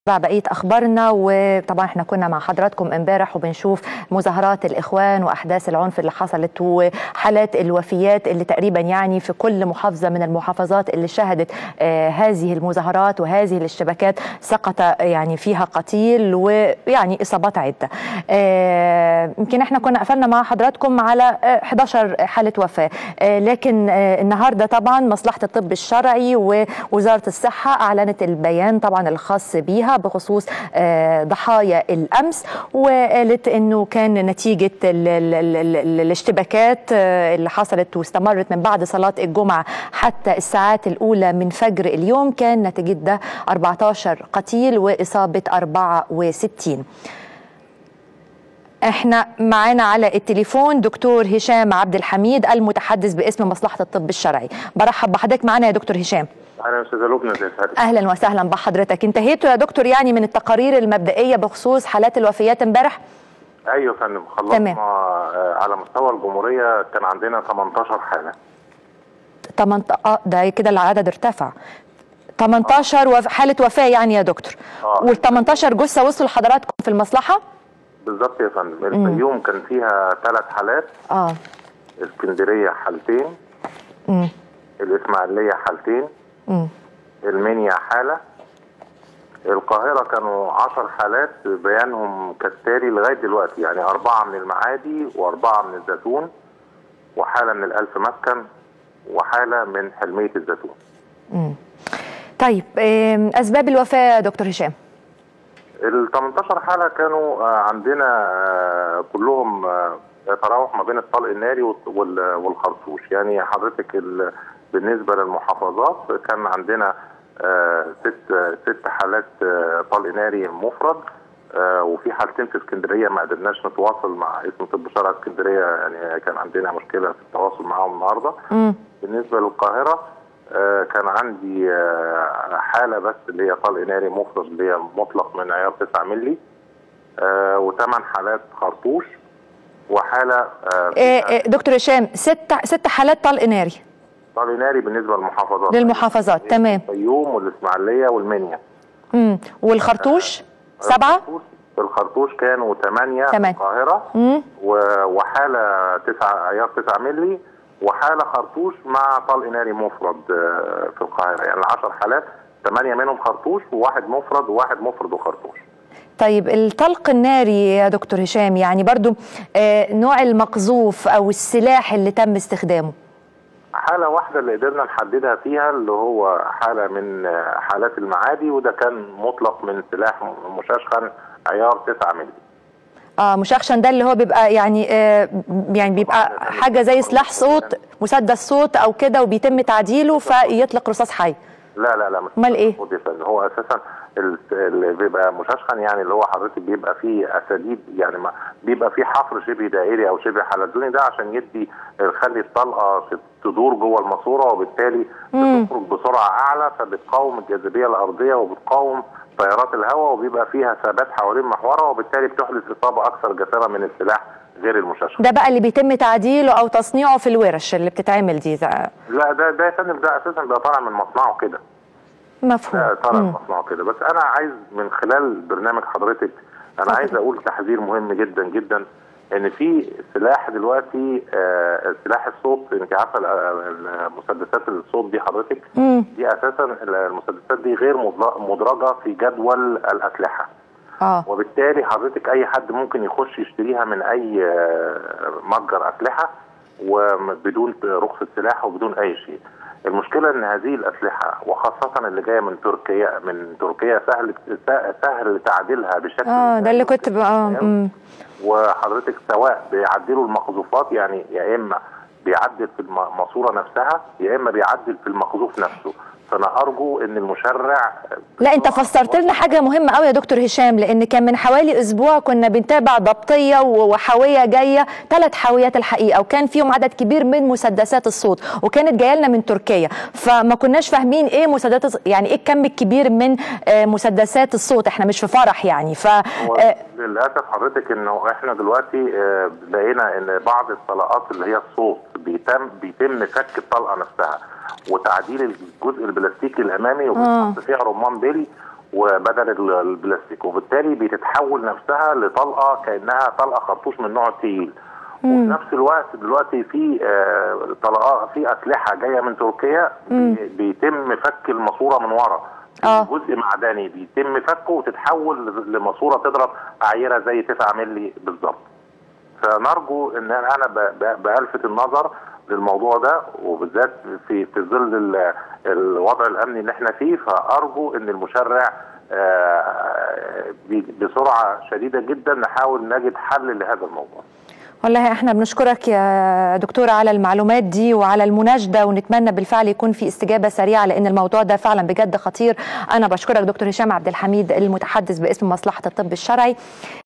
بقية أخبارنا وطبعا احنا كنا مع حضراتكم امبارح وبنشوف مظاهرات الإخوان وأحداث العنف اللي حصلت وحالات الوفيات اللي تقريبا يعني في كل محافظة من المحافظات اللي شهدت آه هذه المظاهرات وهذه الاشتباكات سقط يعني فيها قتيل ويعني إصابات عدة آه يمكن احنا كنا قفلنا مع حضراتكم على آه 11 حالة وفاة آه لكن آه النهاردة طبعا مصلحة الطب الشرعي ووزارة الصحة أعلنت البيان طبعا الخاص بيها بخصوص ضحايا الامس وقالت انه كان نتيجه ال ال ال الاشتباكات اللي حصلت واستمرت من بعد صلاه الجمعه حتى الساعات الاولى من فجر اليوم كان نتيجه ده 14 قتيل واصابه 64 احنا معانا على التليفون دكتور هشام عبد الحميد المتحدث باسم مصلحه الطب الشرعي برحب بحضرتك معانا يا دكتور هشام اهلا استاذه لبنى اهلا وسهلا بحضرتك انتهيتوا يا دكتور يعني من التقارير المبدئيه بخصوص حالات الوفيات امبارح ايوه يا فندم خلصنا على مستوى الجمهوريه كان عندنا 18 حاله 18 اه ده كده العدد ارتفع 18 وف... حاله وفاه يعني يا دكتور آه. وال 18 جثه وصلوا لحضراتكم في المصلحه بالظبط يا فندم الفيوم كان فيها ثلاث حالات اه اسكندريه حالتين امم الاسماعيليه حالتين امم المنيا حالة القاهرة كانوا عشر حالات بيانهم كالتالي لغاية دلوقتي يعني أربعة من المعادي وأربعة من الزيتون وحالة من الألف مسكن وحالة من حلمية الزيتون امم طيب أسباب الوفاة يا دكتور هشام ال 18 حالة كانوا عندنا كلهم يتراوح ما بين الطلق الناري والخرطوش يعني حضرتك بالنسبه للمحافظات كان عندنا آه ست ست حالات آه طلق ناري مفرد آه وفي حالتين في اسكندريه ما قدرناش نتواصل مع اسم طب شرع اسكندريه يعني كان عندنا مشكله في التواصل معاهم النهارده مم. بالنسبه للقاهره كان عندي حاله بس اللي هي طلق ناري مفرد اللي هي مطلق من عيار 9 مللي وثمان حالات خرطوش وحاله دكتور هشام ست ست حالات طلق ناري طلق ناري بالنسبه للمحافظات للمحافظات تمام الفيوم والاسماعيليه والمنيا امم والخرطوش سبعه في الخرطوش كانوا ثمانيه في القاهره مم. وحاله تسعه عيار 9 مللي وحاله خرطوش مع طلق ناري مفرد في القاهره يعني 10 حالات ثمانيه منهم خرطوش وواحد مفرد وواحد مفرد وخرطوش طيب الطلق الناري يا دكتور هشام يعني برضو آه نوع المقذوف او السلاح اللي تم استخدامه حالة واحدة اللي قدرنا نحددها فيها اللي هو حالة من حالات المعادي وده كان مطلق من سلاح مشاشخن عيار 9 مللي. اه مشخشن ده اللي هو بيبقى يعني آه يعني بيبقى حاجة زي سلاح صوت مسدس صوت او كده وبيتم تعديله فيطلق رصاص حي. لا لا لا مش امال ايه؟ هو اساسا اللي بيبقى مشاشخن يعني اللي هو حضرتك بيبقى فيه اساليب يعني ما بيبقى فيه حفر شبه دائري او شبه حلزوني ده عشان يدي يخلي الطلقه تدور جوه الماسوره وبالتالي بتخرج بسرعه اعلى فبتقاوم الجاذبيه الارضيه وبتقاوم تيارات الهواء وبيبقى فيها ثبات حوالين محورها وبالتالي بتحدث اصابه اكثر جسامه من السلاح غير المشاشخن. ده بقى اللي بيتم تعديله او تصنيعه في الورش اللي بتتعمل دي ده. لا ده ده يا فندم ده اساسا ده طالع من مصنعه كده. مفهوم طالع من مصنعه كده بس انا عايز من خلال برنامج حضرتك انا عايز اقول تحذير مهم جدا جدا ان في سلاح دلوقتي آه سلاح الصوت انت عارفه مسدسات الصوت دي حضرتك مم. دي اساسا المسدسات دي غير مدرجه في جدول الاسلحه اه وبالتالي حضرتك اي حد ممكن يخش يشتريها من اي متجر اسلحه وبدون رخصه سلاح وبدون اي شيء المشكله ان هذه الاسلحه وخاصه اللي جايه من تركيا من تركيا سهل سهل تعديلها بشكل اه ده اللي كنت بقى وحضرتك سواء بيعدلوا المقذوفات يعني يا اما بيعدل في الماسوره نفسها يا اما بيعدل في المقذوف نفسه فانا ارجو ان المشرع لا انت فسرت لنا حاجه مهمه قوي يا دكتور هشام لان كان من حوالي اسبوع كنا بنتابع ضبطيه وحاويه جايه ثلاث حاويات الحقيقه وكان فيهم عدد كبير من مسدسات الصوت وكانت جايه لنا من تركيا فما كناش فاهمين ايه مسدسات يعني ايه الكم الكبير من مسدسات الصوت احنا مش في فرح يعني ف للاسف حضرتك انه احنا دلوقتي لقينا ان بعض الطلقات اللي هي الصوت بيتم بيتم فك الطلقه نفسها وتعديل الجزء البلاستيكي الامامي وبيتحط فيها رمان بيلي وبدل ال- البلاستيك وبالتالي بتتحول نفسها لطلقه كانها طلقه خرطوش من نوع تقيل وفي نفس الوقت دلوقتي في آه، طلقات في اسلحه جايه من تركيا بي- بيتم فك الماسوره من ورا آه. جزء معدني بيتم فكه وتتحول لماسوره تضرب اعيره زي 9 مللي بالظبط فنرجو ان انا ب- ب- بالفت النظر للموضوع ده وبالذات في في ظل ال- الوضع الامني اللي احنا فيه فارجو ان المشرع آه، ب- بسرعه شديده جدا نحاول نجد حل لهذا الموضوع. والله احنا بنشكرك يا دكتور على المعلومات دي وعلى المناشده ونتمنى بالفعل يكون في استجابه سريعه لان الموضوع ده فعلا بجد خطير انا بشكرك دكتور هشام عبد الحميد المتحدث باسم مصلحه الطب الشرعي